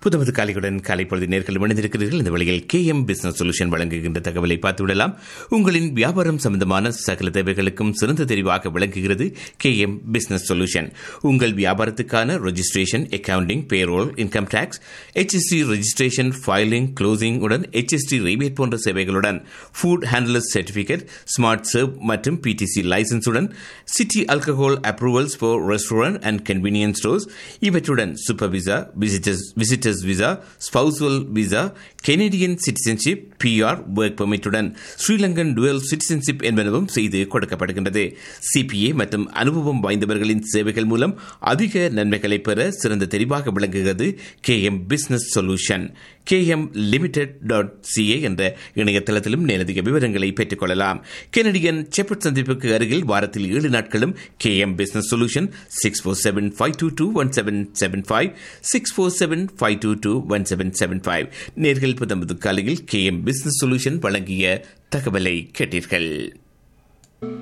புதமது காலையுடன் காலை பொழுது நேர்கள் இணைந்திருக்கிறீர்கள் இந்த வழியில் கே எம் பிசினஸ் சொல்யூஷன் வழங்குகின்ற தகவலை பார்த்துவிடலாம் உங்களின் வியாபாரம் சம்பந்தமான சகல தேவைகளுக்கும் சிறந்த தெரிவாக விளங்குகிறது கே எம் பிசினஸ் சொல்யூஷன் உங்கள் வியாபாரத்துக்கான registration accounting payroll income tax HST registration filing closing உடன் HST ரிபேட் போன்ற சேவைகளுடன் food handler certificate smart serve மற்றும் பிடிசி லைசன்ஸுடன் city alcohol approvals for restaurant and convenience stores இவற்றுடன் super visa visitors visitors visa spousal visa Canadian citizenship PR work பெர்மிட்டுடன் Sri Lankan dual citizenship என்பனவும் செய்து கொடுக்கப்படுகின்றது சிபிஏ மற்றும் அனுபவம் வாய்ந்தவர்களின் சேவைகள் மூலம் அதிக நன்மைகளை பெற சிறந்த தெரிவாக விளங்குகிறது K M business solution K M limited dot CA என்ற இணையதளத்திலும் மேலதிக விவரங்களை பெற்றுக் கொள்ளலாம் கெனடியன் செப்பட் சந்திப்புக்கு அருகில் வாரத்தில் ஏழு நாட்களும் K M business solution six four seven five two two one seven seven five six four seven five two two one seven seven five நேர்கள் புதம்பது காலையில் கே எம் பிசினஸ் சொல்யூஷன் வழங்கிய தகவலை கேட்டீர்கள்